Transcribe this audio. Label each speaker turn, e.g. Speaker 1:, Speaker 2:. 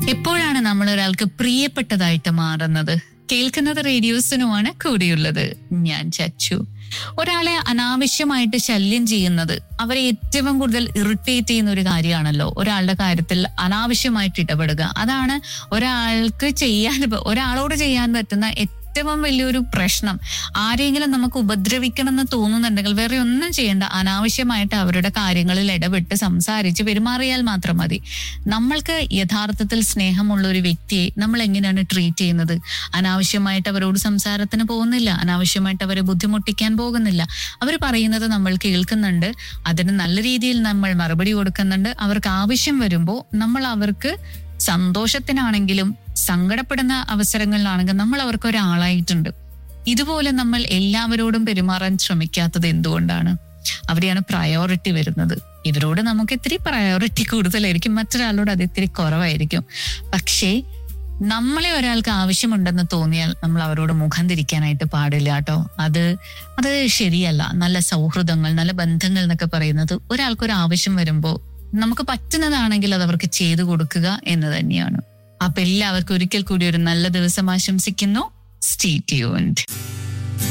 Speaker 1: എപ്പോഴാണ് നമ്മൾ ഒരാൾക്ക് പ്രിയപ്പെട്ടതായിട്ട് മാറുന്നത് കേൾക്കുന്നത് റേഡിയോസിനുമാണ് കൂടിയുള്ളത് ഞാൻ ചച്ചു ഒരാളെ അനാവശ്യമായിട്ട് ശല്യം ചെയ്യുന്നത് അവരെ ഏറ്റവും കൂടുതൽ ഇറിറ്റേറ്റ് ചെയ്യുന്ന ഒരു കാര്യമാണല്ലോ ഒരാളുടെ കാര്യത്തിൽ അനാവശ്യമായിട്ട് ഇടപെടുക അതാണ് ഒരാൾക്ക് ചെയ്യാൻ ഒരാളോട് ചെയ്യാൻ പറ്റുന്ന ഏറ്റവും വലിയൊരു പ്രശ്നം ആരെങ്കിലും നമുക്ക് ഉപദ്രവിക്കണം എന്ന് തോന്നുന്നുണ്ടെങ്കിൽ വേറെ ഒന്നും ചെയ്യേണ്ട അനാവശ്യമായിട്ട് അവരുടെ കാര്യങ്ങളിൽ ഇടപെട്ട് സംസാരിച്ച് പെരുമാറിയാൽ മാത്രം മതി നമ്മൾക്ക് യഥാർത്ഥത്തിൽ സ്നേഹമുള്ള ഒരു വ്യക്തിയെ നമ്മൾ എങ്ങനെയാണ് ട്രീറ്റ് ചെയ്യുന്നത് അനാവശ്യമായിട്ട് അവരോട് സംസാരത്തിന് പോകുന്നില്ല അനാവശ്യമായിട്ട് അവരെ ബുദ്ധിമുട്ടിക്കാൻ പോകുന്നില്ല അവർ പറയുന്നത് നമ്മൾ കേൾക്കുന്നുണ്ട് അതിന് നല്ല രീതിയിൽ നമ്മൾ മറുപടി കൊടുക്കുന്നുണ്ട് അവർക്ക് ആവശ്യം വരുമ്പോൾ നമ്മൾ അവർക്ക് സന്തോഷത്തിനാണെങ്കിലും സങ്കടപ്പെടുന്ന അവസരങ്ങളിലാണെങ്കിലും നമ്മൾ അവർക്ക് ഒരാളായിട്ടുണ്ട് ഇതുപോലെ നമ്മൾ എല്ലാവരോടും പെരുമാറാൻ ശ്രമിക്കാത്തത് എന്തുകൊണ്ടാണ് അവിടെയാണ് പ്രയോറിറ്റി വരുന്നത് ഇവരോട് നമുക്ക് ഇത്തിരി പ്രയോറിറ്റി കൂടുതലായിരിക്കും മറ്റൊരാളോട് അത് ഇത്തിരി കുറവായിരിക്കും പക്ഷേ നമ്മളെ ഒരാൾക്ക് ആവശ്യമുണ്ടെന്ന് തോന്നിയാൽ നമ്മൾ അവരോട് മുഖം തിരിക്കാനായിട്ട് പാടില്ല കേട്ടോ അത് അത് ശരിയല്ല നല്ല സൗഹൃദങ്ങൾ നല്ല ബന്ധങ്ങൾ എന്നൊക്കെ പറയുന്നത് ഒരാൾക്കൊരു ആവശ്യം വരുമ്പോൾ നമുക്ക് പറ്റുന്നതാണെങ്കിൽ അത് അവർക്ക് ചെയ്തു കൊടുക്കുക എന്ന് തന്നെയാണ് അപ്പൊ എല്ലാവർക്കും ഒരിക്കൽ കൂടി ഒരു നല്ല ദിവസം ആശംസിക്കുന്നു സ്റ്റേ ട്യൂൺഡ്